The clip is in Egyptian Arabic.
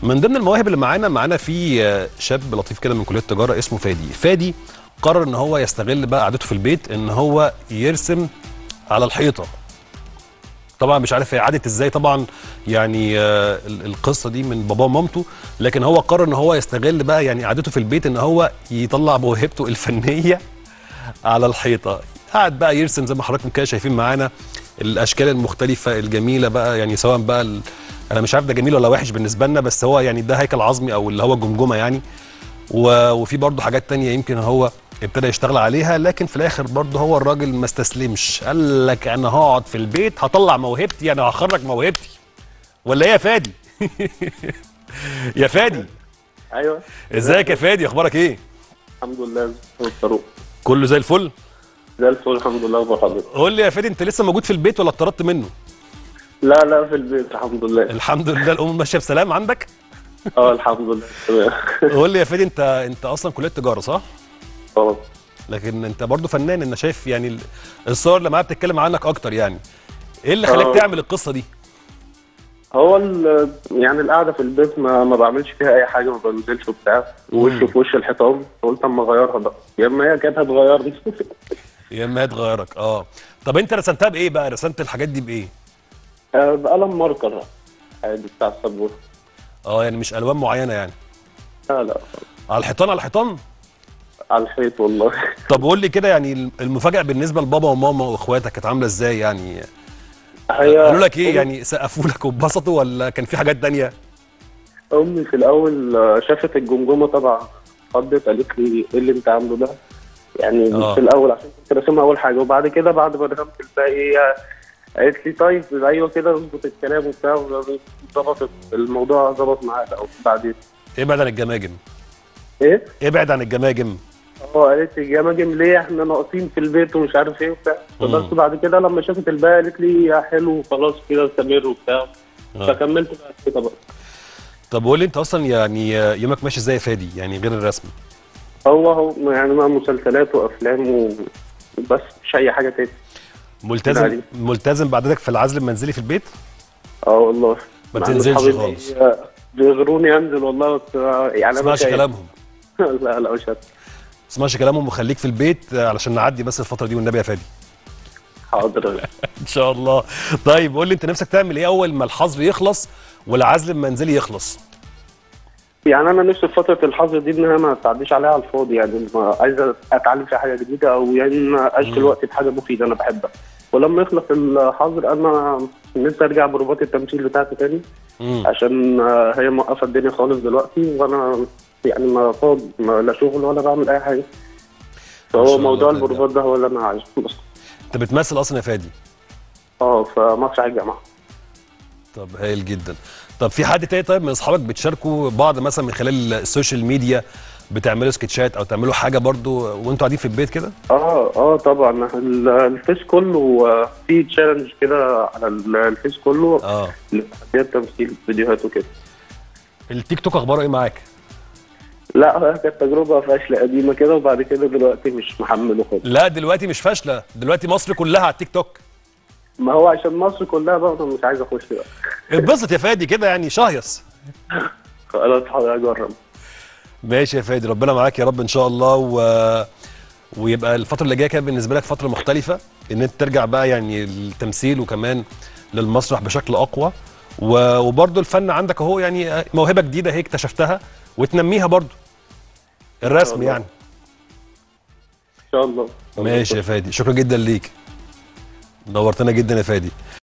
من ضمن المواهب اللي معانا معانا في آه، شاب لطيف كده من كليه التجاره اسمه فادي فادي قرر ان هو يستغل بقى قعدته في البيت ان هو يرسم على الحيطه طبعا مش عارف هي عادت ازاي طبعا يعني آه، ال- القصه دي من باباه ومامته لكن هو قرر ان هو يستغل بقى يعني قعدته في البيت ان هو يطلع موهبته الفنيه على الحيطه قعد بقى يرسم زي ما حضراتكم كده شايفين معانا الاشكال المختلفه الجميله بقى يعني سواء بقى ال... انا مش عارف ده جميل ولا وحش بالنسبه لنا بس هو يعني ده هيكل عظمي او اللي هو الجمجمه يعني و... وفي برضه حاجات تانية يمكن هو ابتدى يشتغل عليها لكن في الاخر برضه هو الراجل ما استسلمش قال لك انا هقعد في البيت هطلع موهبتي انا هخرج موهبتي ولا ايه يا فادي يا فادي ايوه ازيك يا فادي اخبارك ايه الحمد لله فاروق كله زي الفل زي الفل الحمد لله وبحضرتك قول لي يا فادي انت لسه موجود في البيت ولا اتطردت منه لا لا في البيت الحمد لله الحمد لله الامور ماشيه بسلام عندك اه الحمد لله تمام قول لي يا فادي انت انت اصلا كليه تجاره صح اه لكن انت برضو فنان انا شايف يعني ال- الصور اللي معايا بتتكلم عنك اكتر يعني ايه اللي خلاك اه. تعمل القصه دي هو ال- يعني القعده في البيت ما ما بعملش فيها اي حاجه ما بنزلش وبتاع وشي في وش الحيطان قلت اما اغيرها بقى يا اما هي كانت هتغيرني يا اما هي تغيرك اه طب انت رسمتها بايه بقى رسمت الحاجات دي بايه آه، بقلم ماركر عادي بتاع السبوره اه يعني مش الوان معينه يعني لا لا على الحيطان على الحيطان على الحيط والله طب قول لي كده يعني المفاجاه بالنسبه لبابا وماما واخواتك كانت عامله ازاي يعني هي قالوا لك ايه يعني سقفوا لك واتبسطوا ولا كان في حاجات تانية امي في الاول آه، شافت الجمجمه طبعا خضت قالت لي ايه اللي انت عامله ده يعني آه. في الاول عشان كنت راسمها اول حاجه وبعد كده بعد ما رسمت الباقي هي قالت لي طيب ايوه كده اظبط الكلام وبتاع ظبطت الموضوع ظبط معاها او بعدين ابعد عن الجماجم ايه؟ ابعد عن الجماجم اه قالت لي يا ماجم ليه احنا ناقصين في البيت ومش عارف ايه وبتاع مم. بس بعد كده لما شافت الباقي قالت لي يا حلو خلاص كده استمر وبتاع آه. فكملت بقى كده بقى طب قول لي انت اصلا يعني يومك ماشي ازاي يا فادي يعني غير الرسم هو هو يعني مع مسلسلات وافلام وبس مش اي حاجه تاني ملتزم عليك. ملتزم بعدك في العزل المنزلي في البيت اه والله ما مع إن بتنزلش أصحابي خالص. بي- بيغروني انزل والله بس يعني ما انا تسمعش خايف. كلامهم لا لا مش هت- ما تسمعش كلامهم وخليك في البيت علشان نعدي بس الفتره دي والنبي يا فادي حاضر ان شاء الله طيب قول لي انت نفسك تعمل ايه اول ما الحظر يخلص والعزل المنزلي يخلص يعني انا نفسي في فتره الحظر دي انها ما تعديش عليها على الفاضي يعني ما عايز اتعلم فيها حاجه جديده او يعني اشغل وقتي بحاجه مفيده انا بحبها ولما يخلص الحظر انا نفسي ارجع بروبات التمثيل بتاعتي تاني امم عشان آه، هي موقفه الدنيا خالص دلوقتي وانا يعني ما فاضي ما لا شغل ولا بعمل اي حاجه ما شاء فهو الله موضوع ترجع. البروفات ده هو اللي انا عايزه بس انت بتمثل اصلا يا فادي اه في مسرح الجامعه طب هايل جدا طب في حد تاني طيب من اصحابك بتشاركوا بعض مثلا من خلال السوشيال ميديا بتعملوا سكتشات او تعملوا حاجه برضو وانتوا قاعدين في البيت كده اه اه طبعا ال- الفيس كله آه، في تشالنج كده على ال- الفيس كله اه لتحديات تمثيل فيديوهات وكده التيك توك اخباره ايه معاك لا كانت تجربه فاشله قديمه كده وبعد كده دلوقتي مش محمله خالص لا دلوقتي مش فاشله دلوقتي مصر كلها على التيك توك ما هو عشان مصر كلها بقى انا مش عايز اخش بقى اتبسط يا فادي كده يعني شهيص خلاص هجرب ماشي يا فادي ربنا معاك يا رب ان شاء الله و... ويبقى الفتره اللي جايه كده بالنسبه لك فتره مختلفه ان انت ترجع بقى يعني التمثيل وكمان للمسرح بشكل اقوى و... وبرضه الفن عندك اهو يعني موهبه جديده هي اكتشفتها وتنميها برضه الرسم الله. يعني ان شاء الله ماشي يا فادي شكرا جدا ليك نورتنا جدا يا فادي